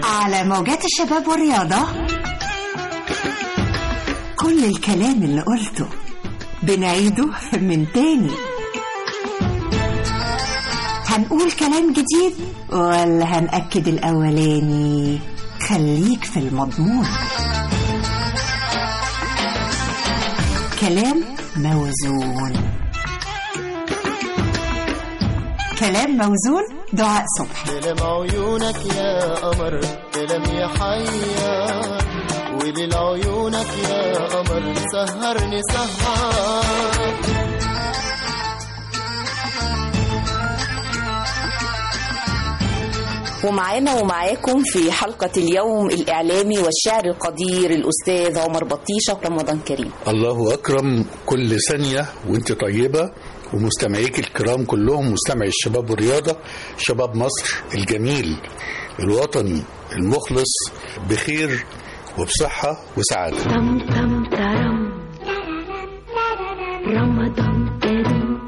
على موجات الشباب والرياضة كل الكلام اللي قلته بنعيده من تاني هنقول كلام جديد ولا هنأكد الأولاني خليك في المضمون كلام موزون كلام موزون دعاء صبحي كلام عيونك يا قمر كلام يحير وليل عيونك يا قمر سهرني سهر ومعانا ومعاكم في حلقة اليوم الإعلامي والشعر القدير الأستاذ عمر بطيشة رمضان كريم الله أكرم كل ثانية وانت طيبة ومستمعيك الكرام كلهم مستمعي الشباب والرياضة شباب مصر الجميل الوطني المخلص بخير وبصحة وسعادة تم تم ترم رمضان كريم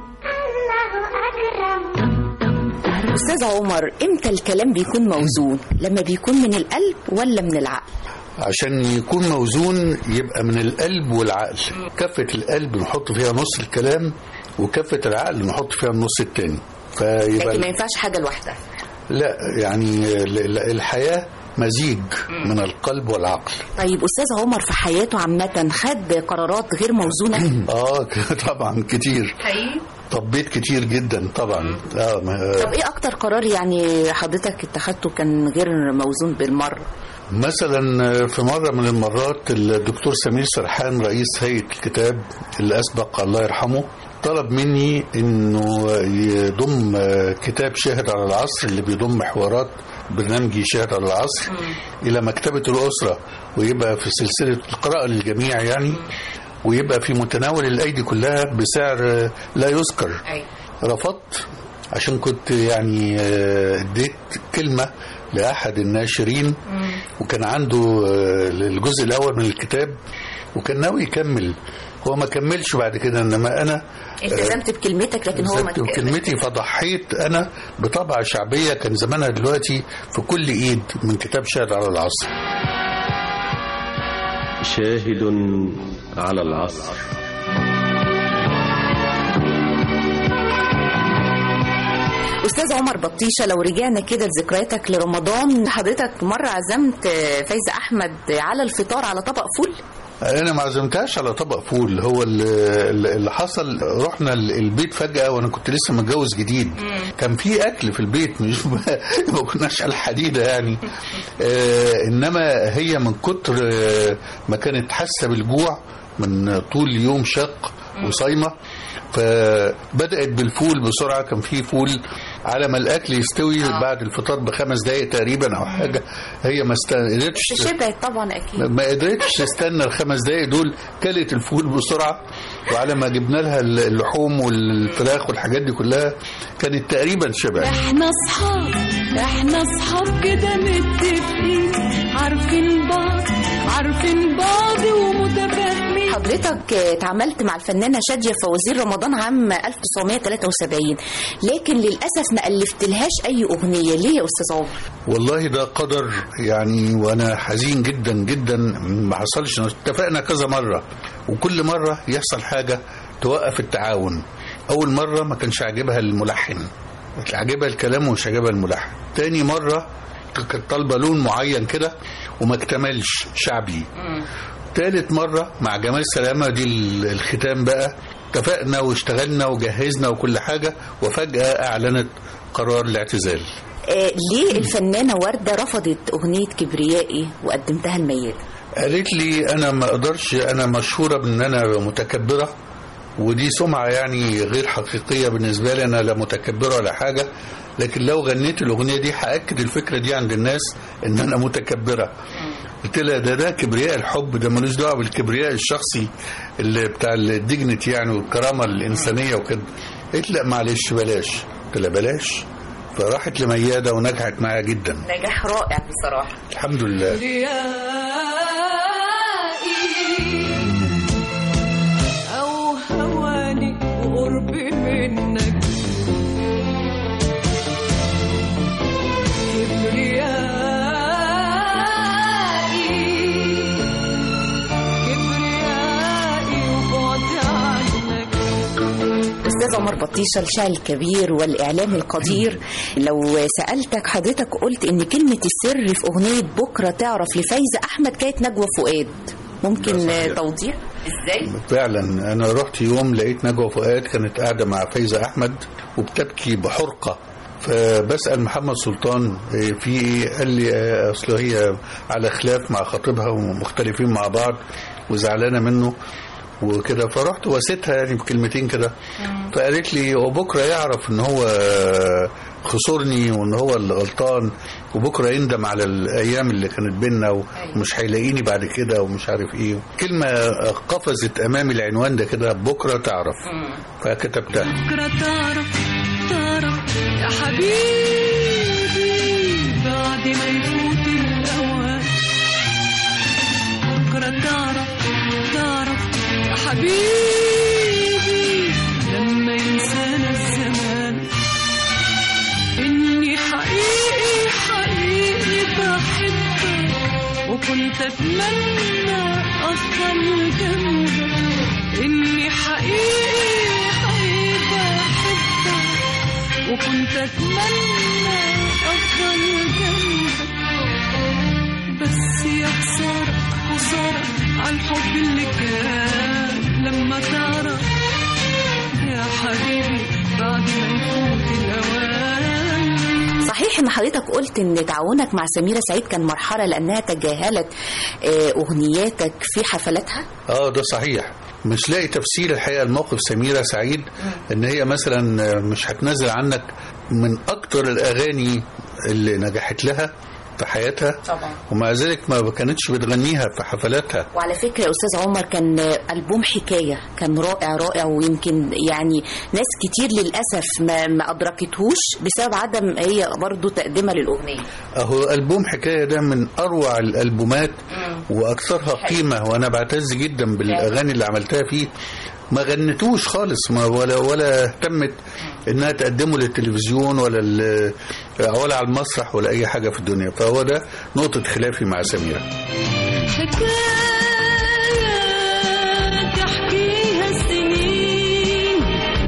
تم تم ترم أستاذ عمر إمتى الكلام بيكون موزون لما بيكون من القلب ولا من العقل عشان يكون موزون يبقى من القلب والعقل كفة القلب نحط فيها نص الكلام وكفة العقل نحط فيها النص التاني فيبقى لكن ما ينفعش حاجة لوحدها لا يعني ال- ال- الحياة مزيج من القلب والعقل طيب أستاذ عمر في حياته عامة خد قرارات غير موزونة اه طبعا كتير حقيقي طبيت كتير جدا طبعا اه ما- طب إيه أكتر قرار يعني حضرتك اتخذته كان غير موزون بالمرة مثلا في مرة من المرات الدكتور سمير سرحان رئيس هيئة الكتاب اللي أسبق الله يرحمه طلب مني انه يضم كتاب شاهد على العصر اللي بيضم حوارات برنامجي شاهد على العصر الى مكتبة الاسرة ويبقى في سلسلة القراءة للجميع يعني ويبقى في متناول الايدي كلها بسعر لا يذكر رفضت عشان كنت يعني آه، اديت كلمة لأحد الناشرين وكان عنده آه، الجزء الأول من الكتاب وكان ناوي يكمل هو ما كملش بعد كده انما انا التزمت بكلمتك لكن هو ما التزمت بكلمتي فضحيت انا بطبعه شعبيه كان زمانها دلوقتي في كل ايد من كتاب شاهد على العصر شاهد على العصر استاذ عمر بطيشه لو رجعنا كده لذكرياتك لرمضان حضرتك مره عزمت فايزه احمد على الفطار على طبق فول انا ما عزمتهاش على طبق فول هو اللي اللي حصل رحنا البيت فجاه وانا كنت لسه متجوز جديد كان في اكل في البيت مش ما كناش على الحديده يعني آه انما هي من كتر آه ما كانت حاسه بالجوع من طول يوم شق وصايمه فبدات بالفول بسرعه كان في فول على ما الاكل يستوي بعد الفطار بخمس دقائق تقريبا او حاجه هي ما استقدرتش شبعت طبعا اكيد ما قدرتش تستنى الخمس دقايق دول كلت الفول بسرعه وعلى ما جبنا لها اللحوم والفراخ والحاجات دي كلها كانت تقريبا شبعت احنا اصحاب احنا اصحاب كده متفقين عارفين بعض عارفين بعض ومتفاهمين حضرتك اتعاملت مع الفنانة شادية فوزير رمضان عام 1973 لكن للأسف ما ألفتلهاش أي أغنية ليه يا أستاذ عمر؟ والله ده قدر يعني وانا حزين جدا جدا ما حصلش اتفقنا كذا مره وكل مره يحصل حاجه توقف التعاون اول مره ما كانش عاجبها الملحن عاجبها الكلام ومش عاجبها الملحن تاني مره كانت طالبه لون معين كده وما اكتملش شعبي تالت مرة مع جمال سلامة دي الختام بقى اتفقنا واشتغلنا وجهزنا وكل حاجة وفجأة أعلنت قرار الاعتزال آه ليه الفنانة وردة رفضت أغنية كبريائي وقدمتها الميادة؟ قالت لي أنا ما أقدرش أنا مشهورة بأن أنا متكبرة ودي سمعة يعني غير حقيقية بالنسبة لي أنا لا متكبرة ولا حاجة لكن لو غنيت الأغنية دي هأكد الفكرة دي عند الناس إن أنا متكبرة قلت لها ده ده كبرياء الحب ده ملوش دعوه بالكبرياء الشخصي اللي بتاع الديجنتي يعني والكرامه الانسانيه وكده قلت لا معلش بلاش قلت لها بلاش فراحت لمياده ونجحت معايا جدا نجاح رائع بصراحة الحمد لله أو هواني وقربي منك عمر بطيشة الشاعر الكبير والإعلام القدير لو سألتك حضرتك قلت إن كلمة السر في أغنية بكرة تعرف لفايزة أحمد كانت نجوى فؤاد ممكن ده صحيح. توضيح ازاي؟ فعلا انا رحت يوم لقيت نجوى فؤاد كانت قاعده مع فايزه احمد وبتبكي بحرقه فبسال محمد سلطان إيه في ايه قال لي آه، اصل هي على خلاف مع خطيبها ومختلفين مع بعض وزعلانه منه وكده فرحت واسيتها يعني بكلمتين كده فقالت لي وبكره يعرف ان هو خسرني وان هو اللي غلطان وبكره يندم على الايام اللي كانت بينا ومش هيلاقيني بعد كده ومش عارف ايه كلمه قفزت امامي العنوان ده كده بكره تعرف فكتبتها بكرة تعرف تعرف يا حبيبي بعد ما يفوت الأوان بكرة تعرف تعرف يا حبيبي لما ينسانا الزمان إني حقيقي حقيقي بحبك وكنت أتمنى أفضل جنبك إني حقيقي حقيقي بحبك وكنت أتمنى أفضل جنبك بس يا خسارة خسارة على الحب اللي كان لما تعرف يا حبيبي بعد ما يفوت الأوان صحيح ان حضرتك قلت ان تعاونك مع سميرة سعيد كان مرحلة لانها تجاهلت آه، اغنياتك في حفلاتها اه ده صحيح مش لاقي تفسير الحقيقه الموقف سميره سعيد ان هي مثلا مش هتنزل عنك من اكتر الاغاني اللي نجحت لها في حياتها طبعا. ومع ذلك ما كانتش بتغنيها في حفلاتها وعلى فكرة يا أستاذ عمر كان ألبوم حكاية كان رائع رائع ويمكن يعني ناس كتير للأسف ما, ما أدركتهوش بسبب عدم هي برضو تقديمها للأغنية اهو البوم حكايه ده من اروع الالبومات واكثرها قيمه وانا بعتز جدا بالاغاني اللي عملتها فيه ما غنتوش خالص ما ولا ولا اهتمت انها تقدمه للتلفزيون ولا ال- ولا على المسرح ولا اي حاجه في الدنيا فهو ده نقطه خلافي مع سميره حكاية تحكيها السنين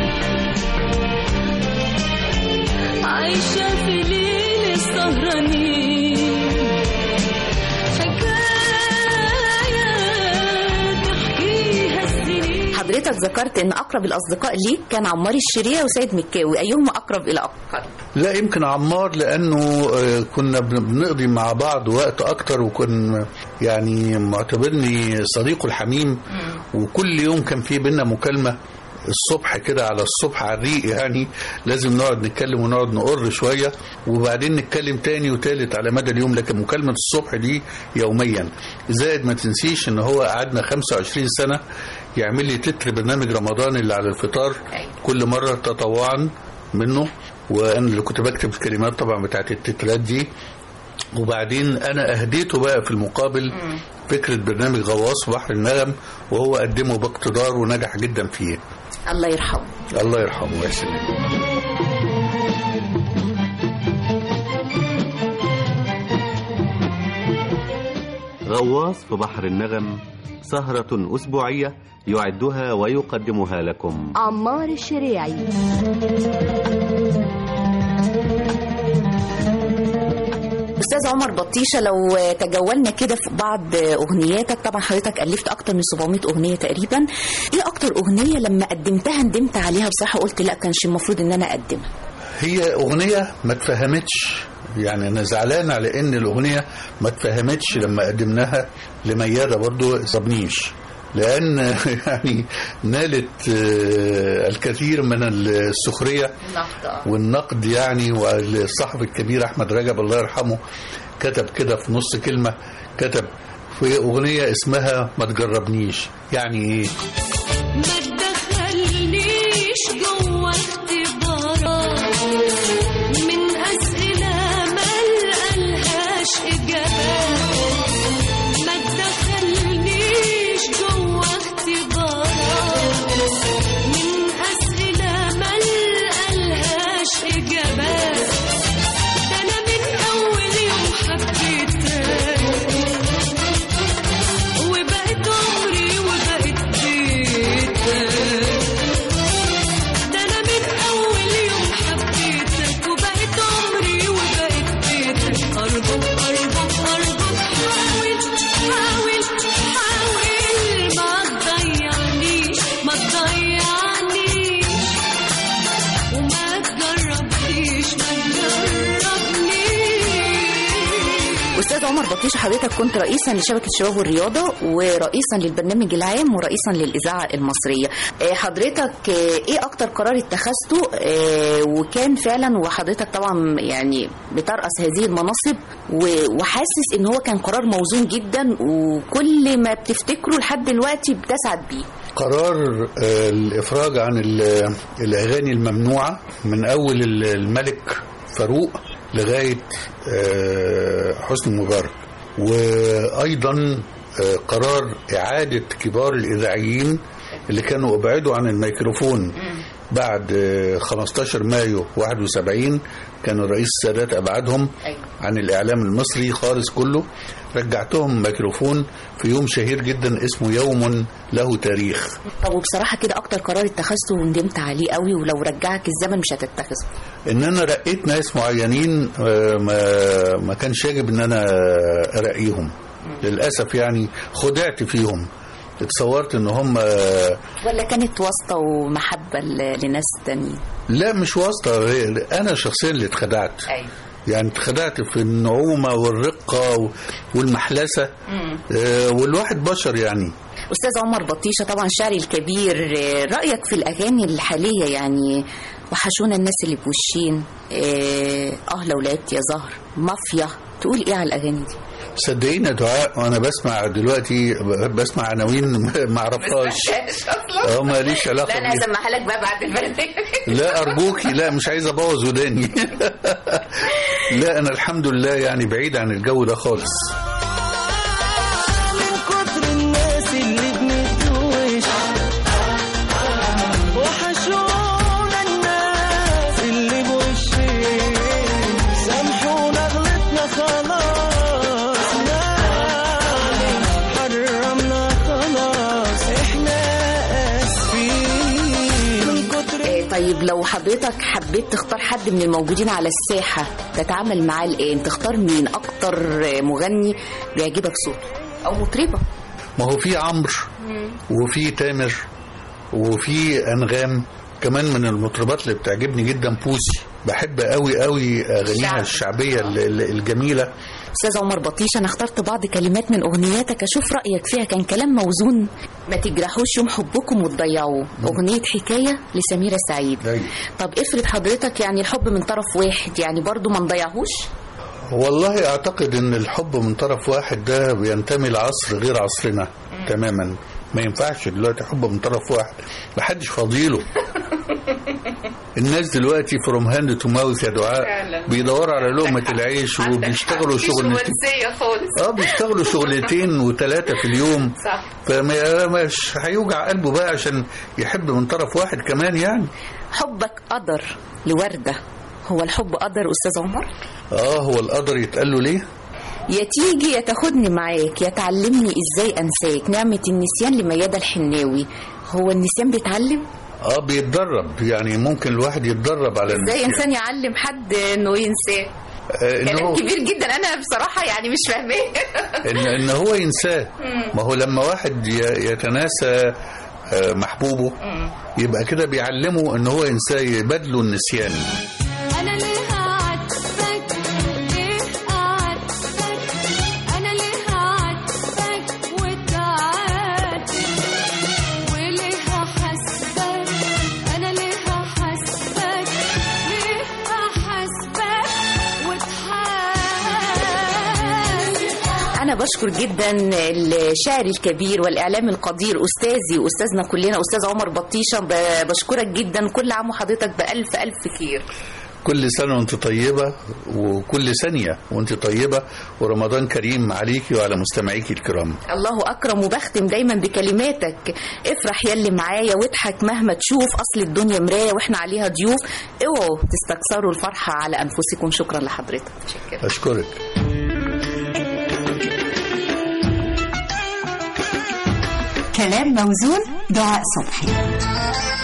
عايشة في ليل السهرانين حكاية تحكيها السنين حضرتك ذكرت ان اقرب الاصدقاء ليك كان عمار الشريعه وسيد مكاوي ايهما اقرب الى اقرب لا يمكن عمار لانه آه، كنا بن- بنقضي مع بعض وقت اكتر وكن يعني معتبرني صديقه الحميم وكل يوم كان في بينا مكالمه الصبح كده على الصبح على الريق يعني لازم نقعد نتكلم ونقعد نقر شويه وبعدين نتكلم تاني وتالت على مدى اليوم لكن مكالمه الصبح دي يوميا زائد ما تنسيش ان هو قعدنا 25 سنه يعمل لي تتر برنامج رمضان اللي على الفطار كل مره تطوعا منه وانا اللي كنت بكتب الكلمات طبعا بتاعت التترات دي وبعدين انا اهديته بقى في المقابل فكره برنامج غواص بحر النغم وهو قدمه باقتدار ونجح جدا فيه الله يرحمه الله يرحمه ويحسن إليه. غواص في بحر النغم سهرة أسبوعية يعدها ويقدمها لكم عمار الشريعي استاذ عمر بطيشه لو تجولنا كده في بعض اغنياتك طبعا حضرتك الفت اكتر من 700 اغنيه تقريبا ايه اكتر اغنيه لما قدمتها ندمت عليها بصراحه قلت لا كانش المفروض ان انا اقدمها هي اغنيه ما اتفهمتش يعني انا زعلان على ان الاغنيه ما اتفهمتش لما قدمناها لمياده برضو صبنيش لان يعني نالت آه، الكثير من السخريه والنقد يعني والصحفي الكبير احمد رجب الله يرحمه كتب كده في نص كلمه كتب في اغنيه اسمها ما تجربنيش يعني ايه ما تدخلنيش جوه اختبارات من أسئلة ما لقالهاش إجابات ما تدخلنيش جوه اختبارات من أسئلة ما لقالهاش إجابات ده أنا من أول يوم حبيتك وبقت عمري وبقت بيتك عمر بطيش حضرتك كنت رئيسا لشبكه الشباب والرياضه ورئيسا للبرنامج العام ورئيسا للاذاعه المصريه آه، حضرتك آه، ايه اكتر قرار اتخذته آه، وكان فعلا وحضرتك طبعا يعني بترأس هذه المناصب و- وحاسس ان هو كان قرار موزون جدا وكل ما بتفتكره لحد دلوقتي بتسعد بيه قرار آه، الافراج عن ال- الاغاني الممنوعه من اول ال- الملك فاروق لغايه آه، حسني مبارك وايضا آه، قرار اعاده كبار الاذاعيين اللي كانوا ابعدوا عن الميكروفون بعد آه، 15 مايو 71 كان الرئيس السادات ابعدهم أيوة. عن الاعلام المصري خالص كله رجعتهم ميكروفون في يوم شهير جدا اسمه يوم له تاريخ طب وبصراحه كده اكتر قرار اتخذته وندمت عليه قوي ولو رجعك الزمن مش هتتخذه ان انا رقيت ناس معينين آه، ما ما كانش يجب ان انا ارقيهم للاسف يعني خدعت فيهم اتصورت ان هم آه، ولا كانت واسطه ومحبه ل- لناس تانيين لا مش واسطه هي- انا شخصيا اللي اتخدعت ايوه يعني اتخدعت في النعومه والرقه و- والمحلسه آه، والواحد بشر يعني استاذ عمر بطيشه طبعا شاعري الكبير آه، رايك في الاغاني الحاليه يعني وحشونا الناس اللي بوشين اه آه لو لعبت يا زهر مافيا تقول ايه على الاغاني دي صدقيني يا دعاء وانا بسمع دلوقتي ب- بسمع عناوين ما اعرفهاش اه ماليش علاقه بيها هسمعها لك بقى بعد البرنامج لا ارجوكي لا مش عايز ابوظ وداني لا انا الحمد لله يعني بعيد عن الجو ده خالص من كتر الناس اللي بنتوش وحشونا الناس اللي بوشين سامحونا غلطنا خلاص معلش حرمنا خلاص احنا اسفين من كتر آه، طيب لو حضرتك حبيت تختار حد من الموجودين على الساحه تتعامل معاه الان تختار مين اكتر آه، مغني بيعجبك صوته او مطربه ما هو في عمرو وفي تامر وفي انغام كمان من المطربات اللي بتعجبني جدا بوسي بحب قوي قوي اغانيها شعب. الشعبيه ال- ال- الجميله استاذ عمر بطيش انا اخترت بعض كلمات من اغنياتك اشوف رايك فيها كان كلام موزون ما تجرحوش يوم حبكم وتضيعوه اغنيه حكايه لسميره سعيد أيوة. طب افرض حضرتك يعني الحب من طرف واحد يعني برضو ما نضيعهوش والله اعتقد ان الحب من طرف واحد ده بينتمي لعصر غير عصرنا تماما ما ينفعش دلوقتي حب من طرف واحد محدش فاضيله الناس دلوقتي فروم هاند تو ماوث يا دعاء بيدوروا على لقمة العيش وبيشتغلوا شغلتين خالص اه بيشتغلوا شغلتين وثلاثة في اليوم صح فما مش هيوجع قلبه بقى عشان يحب من طرف واحد كمان يعني حبك قدر لوردة هو الحب قدر أستاذ عمر؟ اه هو القدر يتقال له ليه يا تيجي يا تاخدني معاك يا تعلمني ازاي انساك نعمة النسيان لميادة الحناوي هو النسيان بيتعلم؟ اه بيتدرب يعني ممكن الواحد يتدرب على ازاي النسيان. انسان يعلم حد انه ينساه؟ آه، إن كلام هو كبير جدا انا بصراحة يعني مش فاهماه ان ان هو ينساه ما هو لما واحد ي- يتناسى آه، محبوبه يبقى كده بيعلمه ان هو ينساه يبادله النسيان أنا ليه عاتبك ليه عاتبك أنا ليه عاتبك وتعاتب وليه حاسبك أنا ليه حاسبك ليه حاسبك وتحاسب انا بشكر جدا الشاعر الكبير والاعلام القدير استاذي واستاذنا كلنا استاذ عمر بطيشه ب- بشكرك جدا كل عام وحضرتك بالف الف خير كل سنة وانت طيبة وكل ثانية وانت طيبة ورمضان كريم عليكي وعلى مستمعيكي الكرام الله اكرم وبختم دايما بكلماتك افرح يلي معايا واضحك مهما تشوف اصل الدنيا مرايه واحنا عليها ضيوف اوعوا تستكثروا الفرحه على انفسكم شكرا لحضرتك شكرا. أشكرك كلام موزون دعاء صبحي